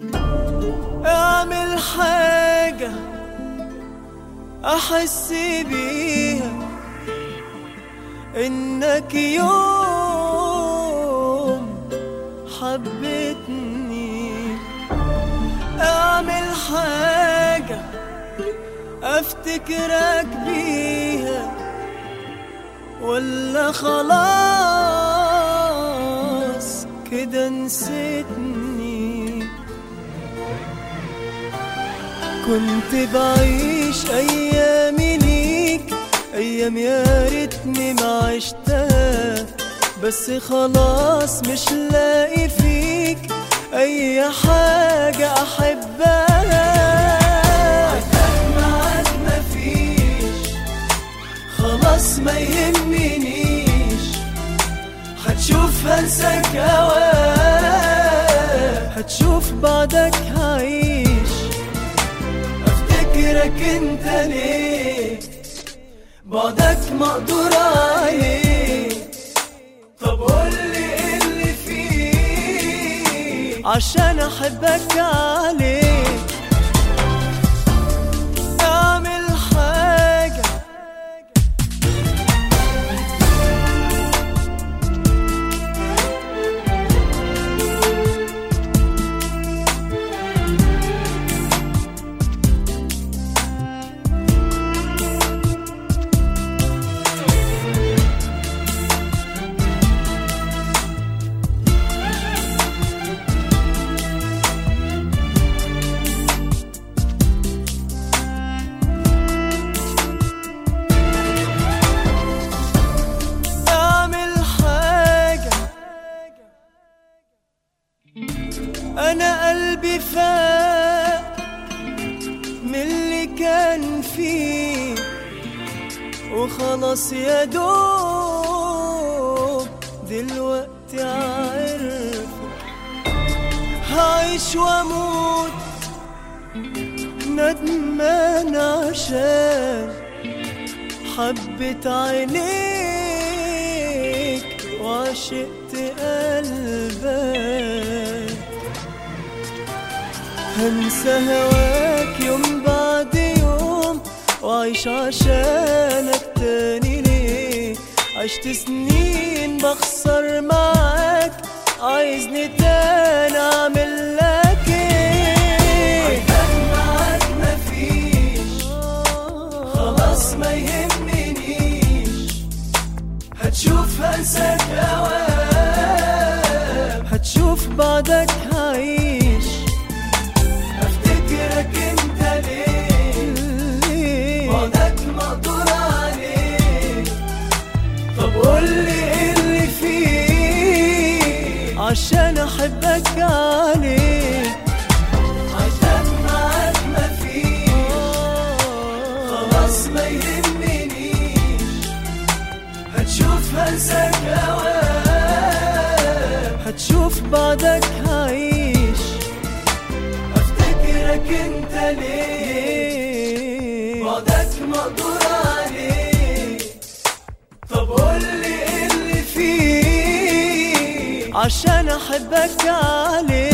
اعمل حاجة احس بيها انك يوم حبتني اعمل حاجة افتكرك بيها ولا خلاص كده نسيتني كنت بعيش ايامي ليك ايام يا ريتني ما عشتها بس خلاص مش لاقي فيك اي حاجة احبها عشتك معاك مفيش خلاص ما يهمنيش هتشوف هنساك هواك هتشوف بعدك هعيش افتكرك انت ليه بعدك مقدور عليه طب قولي ايه اللي فيه عشان احبك عليه اعمل حاجة اعمل حاجة انا قلبي فاق من اللي كان فيه وخلاص يا دوب دلوقتي عرف هعيش واموت ندمان عشان حبت عينيك وعشقت قلبك هنسى هواك يوم بعد يوم وعيش عشانك تاني ليه عشت سنين بخسر معاك عايزني تاني اعمل لك ايه عايزك معاك مفيش خلاص ما يهمنيش هتشوف هنساك اوام هتشوف بعدك هعيش افتكرك انت ليه بعدك مقدور عليه طب قولي ايه اللي فيه عشان احبك عليه عشان معاك مفيش خلاص ما يهمنيش هتشوف هنساك هواك هتشوف بعدك هعيش افتكرك انت ليه بعدك مقدور عليه طب قولي ايه اللي فيه عشان احبك عليه